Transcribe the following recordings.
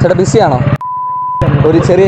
ചേട്ടാ ബിസിയാണോ ഒരു ചെറിയ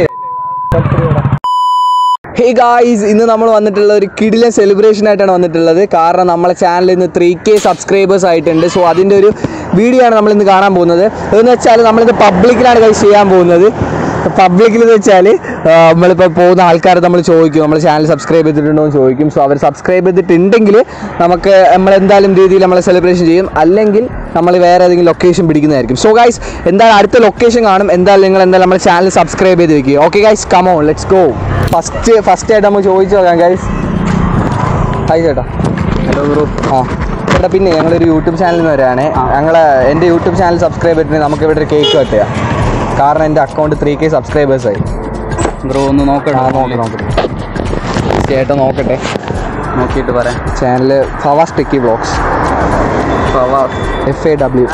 ഹേ ഗായ്സ് ഇന്ന് നമ്മൾ വന്നിട്ടുള്ള ഒരു കിടിലൻ സെലിബ്രേഷൻ ആയിട്ടാണ് വന്നിട്ടുള്ളത് കാരണം നമ്മളെ ചാനലിൽ ഇന്ന് ത്രീ കെ സബ്സ്ക്രൈബേഴ്സ് ആയിട്ടുണ്ട് സോ അതിൻ്റെ ഒരു വീഡിയോ ആണ് നമ്മൾ ഇന്ന് കാണാൻ പോകുന്നത് എന്ന് വെച്ചാൽ നമ്മളിത് പബ്ലിക്കിലാണ് കൈ ചെയ്യാൻ പോകുന്നത് പബ്ലിക്കിൽ എന്ന് വെച്ചാൽ നമ്മളിപ്പോൾ പോകുന്ന ആൾക്കാരെ നമ്മൾ ചോദിക്കും നമ്മൾ ചാനൽ സബ്സ്ക്രൈബ് ചെയ്തിട്ടുണ്ടോ എന്ന് ചോദിക്കും സോ അവർ സബ്സ്ക്രൈബ് ചെയ്തിട്ടുണ്ടെങ്കിൽ നമുക്ക് നമ്മൾ എന്തായാലും രീതിയിൽ നമ്മൾ സെലിബ്രേഷൻ ചെയ്യും അല്ലെങ്കിൽ നമ്മൾ വേറെ ഏതെങ്കിലും ലൊക്കേഷൻ പിടിക്കുന്നതായിരിക്കും സോ ഗൈസ് എന്തായാലും അടുത്ത ലൊക്കേഷൻ കാണും എന്തായാലും നിങ്ങൾ എന്തായാലും നമ്മുടെ ചാനൽ സബ്സ്ക്രൈബ് ചെയ്ത് വെക്കുക okay guys come on let's go first first ആയിട്ട് നമ്മൾ ചോദിച്ചു നോക്കാം ഗൈസ് ഹായ് ചേട്ടാ ഹലോ ബ്രോ ആ ചേട്ടാ പിന്നെ ഞങ്ങളൊരു യൂട്യൂബ് ചാനലിൽ നിന്ന് വരാണ് ഞങ്ങൾ എൻ്റെ യൂട്യൂബ് ചാനൽ സബ്സ്ക്രൈബ് ചെയ്തിട്ടുണ്ടെങ്കിൽ നമുക്ക് ഇവിടെ ഒരു കേക്ക് കട്ട് ചെയ്യാം കാരണം എൻ്റെ അക്കൗണ്ട് ത്രീ കെ സബ്സ്ക്രൈബേഴ്സ് ആയി ബ്രോ ഒന്ന് നോക്കട്ടെ ആ നോക്കട്ടെ നോക്കട്ടെ ചേട്ടാ നോക്കട്ടെ നോക്കിയിട്ട് പറയാം channel Fawaz techie vlogs F A W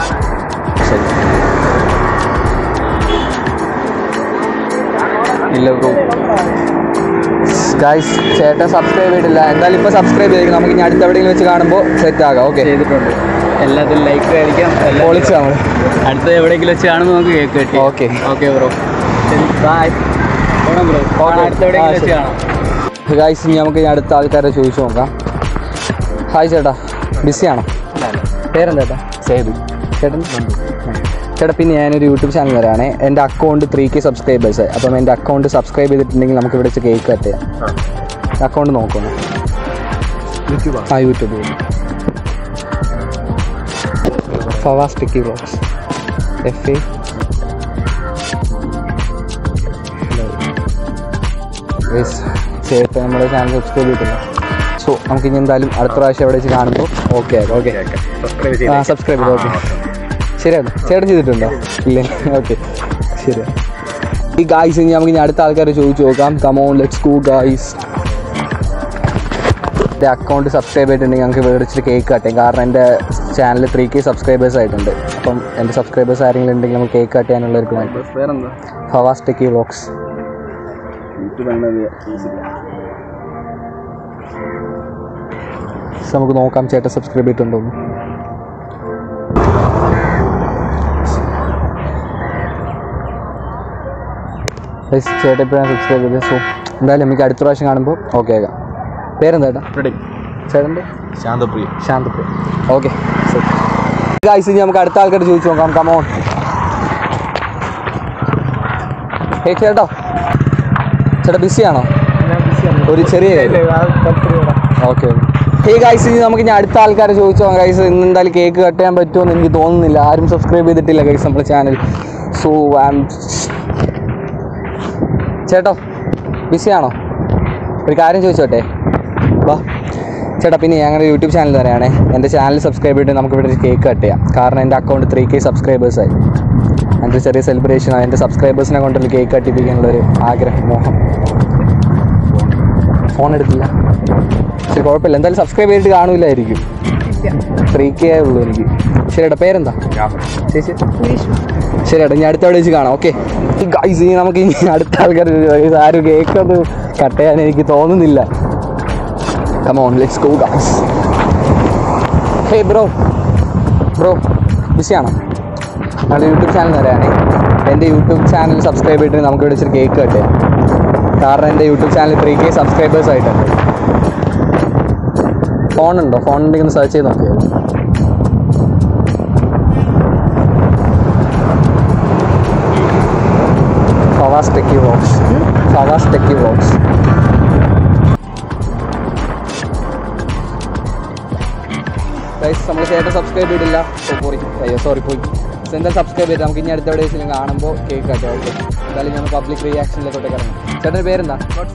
ഇല്ല ബ്രോ ഗൈസ് ചേട്ടൻ സബ്സ്ക്രൈബ് ചെയ്തിട്ടില്ല എന്തായാലും ഇപ്പോൾ സബ്സ്ക്രൈബ് ചെയ്തിരിക്കും നമുക്ക് ഇനി അടുത്ത എവിടെയെങ്കിലും വെച്ച് കാണുമ്പോൾ സെറ്റ് ആകാം ഓക്കെ ചെയ്തിട്ടുണ്ട് എല്ലാത്തിലും ലൈക്ക് അടിക്കാം എല്ലാം പൊളിച്ച് നമ്മൾ അടുത്ത എവിടെയെങ്കിലും വെച്ച് കാണുമ്പോൾ നമുക്ക് കേക്ക് കിട്ടി Okay. ഓക്കെ ബ്രോ ബൈ പോണം ബ്രോ Okay. അടുത്ത എവിടെയെങ്കിലും ആ, വെച്ച് ശരി. കാണാം ഗൈസ് ഇനി നമുക്ക് ഇനി അടുത്ത ആൾക്കാരെ ചോദിച്ചു നോക്കാം ഹായ് ചേട്ടാ ബിസിയാണോ പേരെന്താ ചേട്ടാ സേതു ചേട്ടൻ ചേട്ടാ പിന്നെ ഞാനൊരു യൂട്യൂബ് ചാനൽ വരാണ് എൻ്റെ അക്കൗണ്ട് ത്രീ കെ സബ്സ്ക്രൈബേഴ്സ് അപ്പം എൻ്റെ അക്കൗണ്ട് സബ്സ്ക്രൈബ് ചെയ്തിട്ടുണ്ടെങ്കിൽ നമുക്ക് ഇവിടെ വെച്ച് കേക്ക് കട്ട് ചെയ്യാം അക്കൗണ്ട് നോക്കുന്നു ആ YouTube Fawaz techie vlogs F A ചേട്ടൻ നമ്മുടെ ചാനൽ സബ്സ്ക്രൈബ് ചെയ്തിട്ടില്ല സോ നമുക്ക് ഇനി എന്തായാലും അടുത്ത പ്രാവശ്യം എവിടെ വെച്ച് കാണുമ്പോൾ ഓക്കെ ആക്കാം ഓക്കെ സബ്സ്ക്രൈബ് ആ സബ്സ്ക്രൈബ് ചെയ്തു ഓക്കെ ശരിയാണ് ചേട്ടൻ ചെയ്തിട്ടുണ്ടോ ഇല്ലേ ഓക്കെ ശരി ഈ ഗായ്സ് ഇനി നമുക്ക് ഇനി അടുത്ത ആൾക്കാരെ ചോദിച്ചു നോക്കാം കമോൺ ലെറ്റ്സ് ഗോ ഗായ്സ് എൻ്റെ അക്കൗണ്ട് സബ്സ്ക്രൈബ് ചെയ്തിട്ടുണ്ടെങ്കിൽ ഞങ്ങൾക്ക് മേടിച്ചിട്ട് കേക്ക് കട്ടയും കാരണം എൻ്റെ ചാനൽ ത്രീ കെ സബ്സ്ക്രൈബേഴ്സ് ആയിട്ടുണ്ട് അപ്പം എൻ്റെ സബ്സ്ക്രൈബേഴ്സ് ആരെങ്കിലും ഉണ്ടെങ്കിൽ നമുക്ക് കേക്ക് കട്ട് ചെയ്യാനുള്ള ഒരു പ്ലാൻ വേറെന്താ ഫവാസ് ടെക്കി വ്ളോഗ്സ് നമുക്ക് നോക്കാം ചേട്ടൻ സബ്സ്ക്രൈബ് ചെയ്തിട്ടുണ്ടോ എന്ന് Guys, ചേട്ടൻ ഇപ്പോഴാണ് സബ്സ്ക്രൈബ് ചെയ്തത് സോ എന്തായാലും നമുക്ക് അടുത്ത പ്രാവശ്യം കാണുമ്പോൾ ഓക്കെ ആകാം പേരെന്താ ചേട്ടാ ചേട്ടൻ്റെ ശാന്തപ്രിയ ശാന്തപ്രിയ ഓക്കെ ഗായ്സ് ഇനി നമുക്ക് അടുത്ത ആൾക്കാർ ചോദിച്ചു നോക്കാം കമോൺ ഹേ ചേട്ടോ ചേട്ടാ ബിസിയാണോ ഒരു ചെറിയ ഓക്കെ ഹേ ഗൈസ് ഇനി നമുക്ക് ഇനി അടുത്ത ആൾക്കാരെ ചോദിച്ചോ ഗൈസ് ഇന്ന് എന്തായാലും കേക്ക് കട്ട് ചെയ്യാൻ പറ്റുമെന്ന് എനിക്ക് തോന്നുന്നില്ല ആരും സബ്സ്ക്രൈബ് ചെയ്തിട്ടില്ല ഗൈസ് നമ്മുടെ ചാനൽ സോ ഐ ആം ചേട്ടോ ബിസിയാണോ ഒരു കാര്യം ചോദിച്ചോട്ടെ വാ ചേട്ടാ പിന്നെ ഞങ്ങളുടെ യൂട്യൂബ് ചാനൽ തന്നെയാണേ എൻ്റെ ചാനൽ സബ്സ്ക്രൈബ് ചെയ്തിട്ട് നമുക്ക് ഇവിടെ ഒരു കേക്ക് കട്ട് ചെയ്യാം കാരണം എൻ്റെ അക്കൗണ്ട് ത്രീ കെ സബ്സ്ക്രൈബേഴ്സായി എൻ്റെ ചെറിയ സെലിബ്രേഷൻ എൻ്റെ സബ്സ്ക്രൈബേഴ്സിനെ കൊണ്ടൊരു കേക്ക് കട്ടിപ്പിക്കാനുള്ളൊരു ആഗ്രഹം മോഹം ഫോൺ എടുത്തില്ല ശരി കുഴപ്പമില്ല എന്തായാലും സബ്സ്ക്രൈബ് ചെയ്തിട്ട് കാണൂലായിരിക്കും ത്രീ കെ ഉള്ളൂ എനിക്ക് ശരിയേട്ടാ പേരെന്താ ചേച്ചി ശരിയേട്ടാ ഇനി അടുത്ത എവിടെ വെച്ച് കാണാം ഓക്കെ ഈ ഗൈസ് ഇനി നമുക്ക് ഇനി അടുത്ത ആൾക്കാർ guys, ആരും കേക്ക് ഒന്ന് കട്ട് ചെയ്യാൻ എനിക്ക് തോന്നുന്നില്ല come on let's go guys hey bro bro ബിസിയാണോ നമ്മുടെ യൂട്യൂബ് ചാനൽ വരെയാണ് എൻ്റെ യൂട്യൂബ് ചാനൽ സബ്സ്ക്രൈബ് ചെയ്തിട്ട് നമുക്ക് ഇവിടെ ഇച്ചിരി കേക്ക് കട്ട് ചെയ്യാം കാരണം എൻ്റെ YouTube channel three K subscribers ആയിട്ടുണ്ട് ഫോൺ ഉണ്ടോ ഫോൺ ഉണ്ടെങ്കിൽ ഒന്ന് സെർച്ച് ചെയ്ത് നോക്കിയോ Fawaz techie vlogs Fawaz techie vlogs guys നമ്മൾ ചേട്ടൻ സബ്സ്ക്രൈബ് ചെയ്തിട്ടില്ല സോ പോയി അയ്യോ സോറി പോയി So, എന്തായാലും സബ്സ്ക്രൈബ് ചെയ്ത് നമുക്ക് ഇനി അടുത്ത എവിടെ വെച്ചാലും കാണുമ്പോൾ കേക്ക് കട്ടെ ഓക്കെ എന്തായാലും ഞങ്ങൾ പബ്ലിക് റിയാക്ഷനിലേക്കോട്ട് ഇറങ്ങും ചേട്ടൻ്റെ പേരെന്താ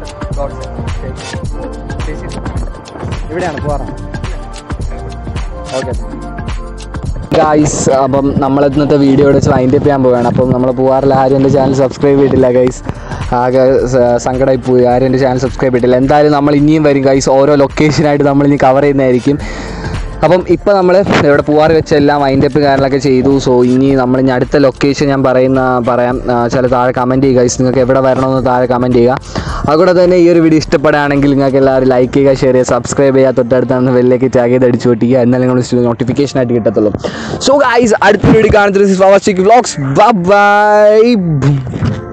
ഇവിടെയാണ് പോകാറ് ഓക്കെ ഗൈസ് അപ്പം നമ്മൾ ഇന്നത്തെ വീഡിയോ വെച്ച് വൈൻഡ് അപ്പ് ചെയ്യാൻ പോവുകയാണ് അപ്പം നമ്മൾ പോകാറില്ല ആരും എൻ്റെ ചാനൽ സബ്സ്ക്രൈബ് ചെയ്തിട്ടില്ല ഗൈസ് ആകെ സ- സങ്കടമായി പോയി ആരും എൻ്റെ ചാനൽ സബ്സ്ക്രൈബ് ചെയ്തിട്ടില്ല എന്തായാലും നമ്മൾ ഇനിയും വരും ഗൈസ് ഓരോ ലൊക്കേഷനായിട്ട് നമ്മൾ ഇനി കവർ ചെയ്യുന്നതായിരിക്കും അപ്പം ഇപ്പം നമ്മൾ ഇവിടെ പൂവാറ് വെച്ച് എല്ലാം വൈൻഡപ്പ് കാര്യങ്ങളൊക്കെ ചെയ്തു സോ ഇനി നമ്മൾ ഇനി അടുത്ത ലൊക്കേഷൻ ഞാൻ പറയുന്ന പറയാം ആ, ചില താഴെ കമൻറ്റ് ചെയ്യുക guys. നിങ്ങൾക്ക് എവിടെ വരണമെന്ന് താഴെ കമൻറ്റ് ചെയ്യുക അതുകൂടെ തന്നെ ഈ ഒരു വീഡിയോ ഇഷ്ടപ്പെടുകയാണെങ്കിൽ നിങ്ങൾക്ക് എല്ലാവരും ലൈക്ക് ചെയ്യുക ഷെയർ ചെയ്യുക സബ്സ്ക്രൈബ് ചെയ്യുക തൊട്ടടുത്താണ് ബെല്ലേക്ക് ടാഗ് ചെയ്ത് അടിച്ചു പൊട്ടിക്കുക എന്നാലും നിങ്ങൾ നോട്ടിഫിക്കേഷൻ ആയിട്ട് കിട്ടത്തുള്ളൂ സോ ഗൈസ് അടുത്ത വീഡിയോ കാണുന്നത് വ്ളോഗ്സ് ബൈ